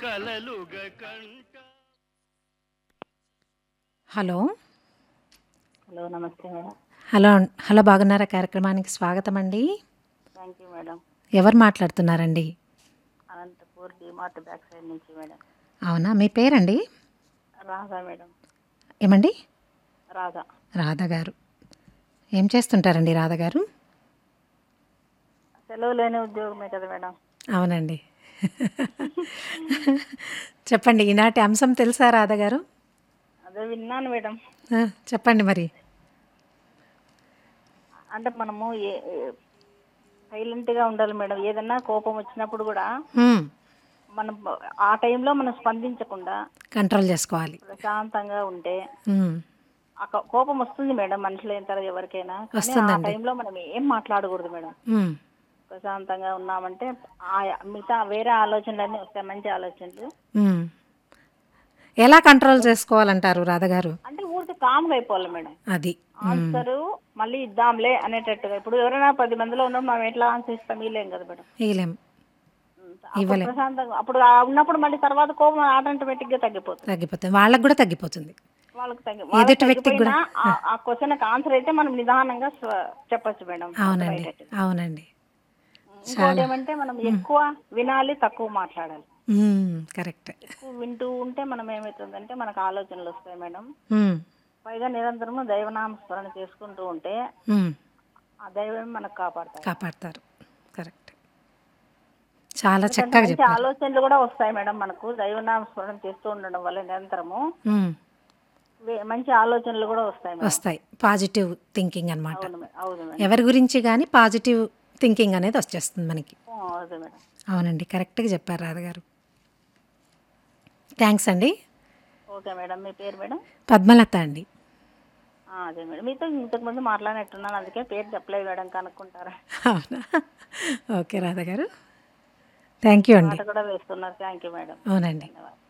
కలలుగ కంట hello hello నమస్తే madam hello hello బాగున్నారా కార్యక్రమానికి స్వాగతం అండి థ్యాంక్ యూ మేడం ఎవరు మాట్లాడుతున్నారండి అనంతపూర్ డిమార్ట్ బ్యాక్ సైడ్ నుంచి మేడం అవునా మీ పేరండి రాధా మేడం ఏమండి రాధా రాధ గారు ఏం చేస్తుంటారండి రాధ గారు సెలవు లేని ఉద్యోగమే కదా మేడం అవునండి చెప్పండి ఈనాటి అంశం తెలుసా రాధ గారు అదే విన్నాను మేడం ఆ, చెప్పండి మరి అంటే మనము ఏ సైలెంట్గా ఉండాలి మేడం ఏదన్నా కోపం వచ్చినప్పుడు కూడా హ్మ్, మనం ఆ టైంలో మనం స్పందించకుండా కంట్రోల్ చేసుకోవాలి ప్రశాంతంగా ఉంటే హ్మ్, ఆ కో- కోపం వస్తుంది మేడం మనుషులు అయిన తర్వాత ఎవరికైనా కానీ ఆ వస్తుందండి. టైంలో మనం ఏం మాట్లాడకూడదు మేడం హ్మ్, ప్రశాంతంగా ఉన్నామంటే ఆ మిగతా వేరే ఆలోచనలన్నీ వస్తాయి మంచి ఆలోచనలు హ్మ్. ఎలా కంట్రోల్ చేసుకోవాలంటారు రాధ గారు అంటే ఊరికి కామ్గా అయిపోవాలి మేడం అది ఆన్సర్ మళ్ళీ ఇద్దాంలే అనేటట్టుగా ఇప్పుడు ఎవరైనా పది మందిలో ఉన్నాం మనం ఎట్లా ఆన్సర్ ఇస్తాం ఇలేం కదా మేడం వేయలేం అప్పుడు ఇవ్వలేం. ప్రశాంతంగా అప్పుడు ఆ ఉన్నప్పుడు మళ్ళీ తర్వాత కోపం ఆటోమేటిక్ గా తగ్గిపోతుంది తగ్గిపోతుంది వాళ్ళకు కూడా తగ్గిపోతుంది వాళ్ళకి తగ్గి ఎదుటి వాళ్ళకి వ్యక్తికి కూడా- తగ్గిపోయినా ఆ- ఆ క్వశ్చన్ ఆన్సర్ అయితే మనం నిదానంగా స్వ- చెప్పొచ్చు మేడం అవునండి అర్థమయ్యేటట్టు. అవునండి ఇంకోటి ఏమంటే మనం ఎక్కువ వినాలి తక్కువ మాట్లాడాలి మ్మ్, కరెక్ట్ ఎక్కువ వింటూ ఉంటే మనం ఏమవుతుందంటే మనకు ఆలోచనలు వస్తాయి మేడం మ్మ్, పైగా నిరంతరము దైవనామ స్మరణ చేసుకుంటూ ఉంటే మ్మ్. ఆ దైవం మనకు కాపాడతాయి కాపాడతారు కరెక్ట్ చాలా ఎందుకంటే చక్కగా మంచి చెప్పారు ఆలోచనలు కూడా వస్తాయి మేడం మనకు దైవనామ స్మరణ చేస్తూ ఉండడం వల్ల నిరంతరము మ్మ్, వే- మంచి ఆలోచనలు కూడా వస్తాయి మేడం వస్తాయి పాజిటివ్ థింకింగ్ అనమాట అవును మేడం అవును మేడం ఎవరి గురించి కానీ పాజిటివ్ థింకింగ్ అనేది వచ్చేస్తుంది మనకి ఓ, అవును మేడం అవునండి కరెక్ట్గా చెప్పారు రాధగారు థ్యాంక్స్ అండి ఓకే మేడం మీ పేరు మేడం పద్మలత అండి ఆ, అదే మేడం మీతో ఇంతకు ముందు మాట్లాడినట్టున్నాను అందుకే పేరు చెప్పలేదు మేడం కనుక్కుంటారా అవునా ఓకే రాధ గారు థ్యాంక్ యూ అండి పాట కూడా వేస్తున్నారు థ్యాంక్ యూ మేడం అవునండి ధన్యవాదాలు